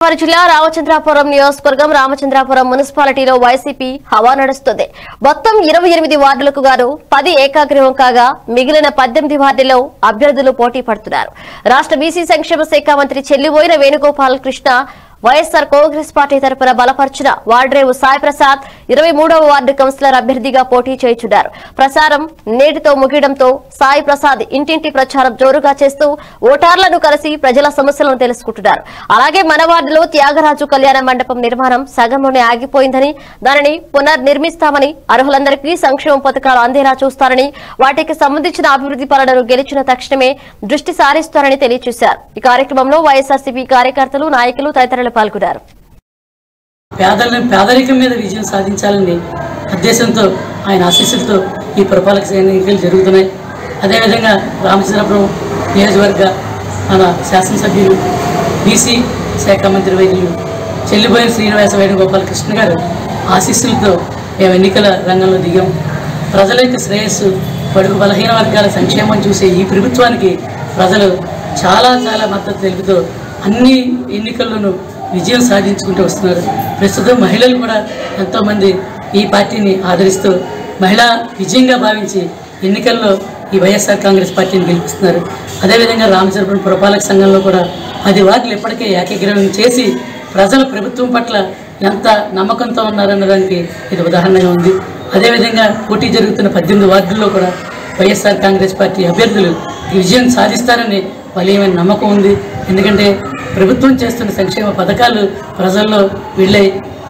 గోదావరి జిల్లా రామచంద్రాపురం నియోజకవర్గం రామచంద్రాపురం మున్సిపాలిటీలో వైసీపీ హవా నడుస్తుంది మొత్తం ఇరవై ఎనిమిది వార్డులకు గాను పది ఏకాగ్రీవం కాగా మిగిలిన పద్దెనిమిది వార్డుల్లో అభ్యర్థులు పోటీ పడుతున్నారు రాష్ట్ర బీసీ సంక్షేమ శాఖ మంత్రి చెల్లిబోయిన వేణుగోపాల్ కృష్ణ వైఎస్సార్ కాంగ్రెస్ పార్టీ తరపున బలపరిచిన వార్డరేవు సాయి ప్రసాద్ ఇరవై మూడవ వార్డు కౌన్సిలర్ అభ్యర్థిగా పోటీ చేయుచున్నారు ప్రచారం నేటితో ముగియడంతో సాయి ప్రసాద్ ఇంటింటి ప్రచారం జోరుగా చేస్తూ ఓటర్లను కలిసి ప్రజల సమస్యలను తెలుసుకుంటున్నారు అలాగే మన వార్డులో త్యాగరాజు కళ్యాణ మండపం నిర్మాణం సగంలోనే ఆగిపోయిందని దానిని పునర్నిర్మిస్తామని అర్హులందరికీ సంక్షేమ పథకాలు అందేలా చూస్తారని వాటికి సంబంధించిన అభివృద్ధి పనులను గెలిచిన తక్షణమే దృష్టి సారిస్తారని తెలియజేశారు ఈ కార్యక్రమంలో వైఎస్ఆర్సీపీ కార్యకర్తలు నాయకులు తదితరులు పాల్గొన్నారు పేదలను పేదరికం మీద విజయం సాధించాలని ఉద్దేశంతో ఆయన ఆశీస్సులతో ఈ పురపాలక సంఘ ఎన్నికలు జరుగుతున్నాయి అదేవిధంగా రామచంద్రపురం నియోజకవర్గ మన శాసనసభ్యులు బీసీ శాఖ మంత్రి వైద్యులు చెల్లిపోయిన శ్రీనివాస వేణుగోపాల కృష్ణ గారు ఆశీస్సులతో మేము ఎన్నికల రంగంలో దిగాం ప్రజల యొక్క శ్రేయస్సు బడుగు బలహీన వర్గాల సంక్షేమం చూసే ఈ ప్రభుత్వానికి ప్రజలు చాలా చాలా మద్దతు తెలుపుతూ అన్ని ఎన్నికల్లోనూ విజయం సాధించుకుంటూ వస్తున్నారు ప్రస్తుతం మహిళలు కూడా ఎంతోమంది ఈ పార్టీని ఆదరిస్తూ మహిళా విజయంగా భావించి ఎన్నికల్లో ఈ వైఎస్ఆర్ కాంగ్రెస్ పార్టీని గెలిపిస్తున్నారు అదేవిధంగా రామచంద్రపురం పురపాలక సంఘంలో కూడా పది వార్డులు ఇప్పటికే ఏకగ్రహం చేసి ప్రజలు ప్రభుత్వం పట్ల ఎంత నమ్మకంతో ఉన్నారన్నదానికి ఇది ఉదాహరణగా ఉంది అదేవిధంగా పోటీ జరుగుతున్న పద్దెనిమిది వార్డుల్లో కూడా వైఎస్ఆర్ కాంగ్రెస్ పార్టీ అభ్యర్థులు ఈ విజయం సాధిస్తారని బలీయమైన నమ్మకం ఉంది ఎందుకంటే ప్రభుత్వం చేస్తున్న సంక్షేమ పథకాలు ప్రజల్లో వెళ్ళే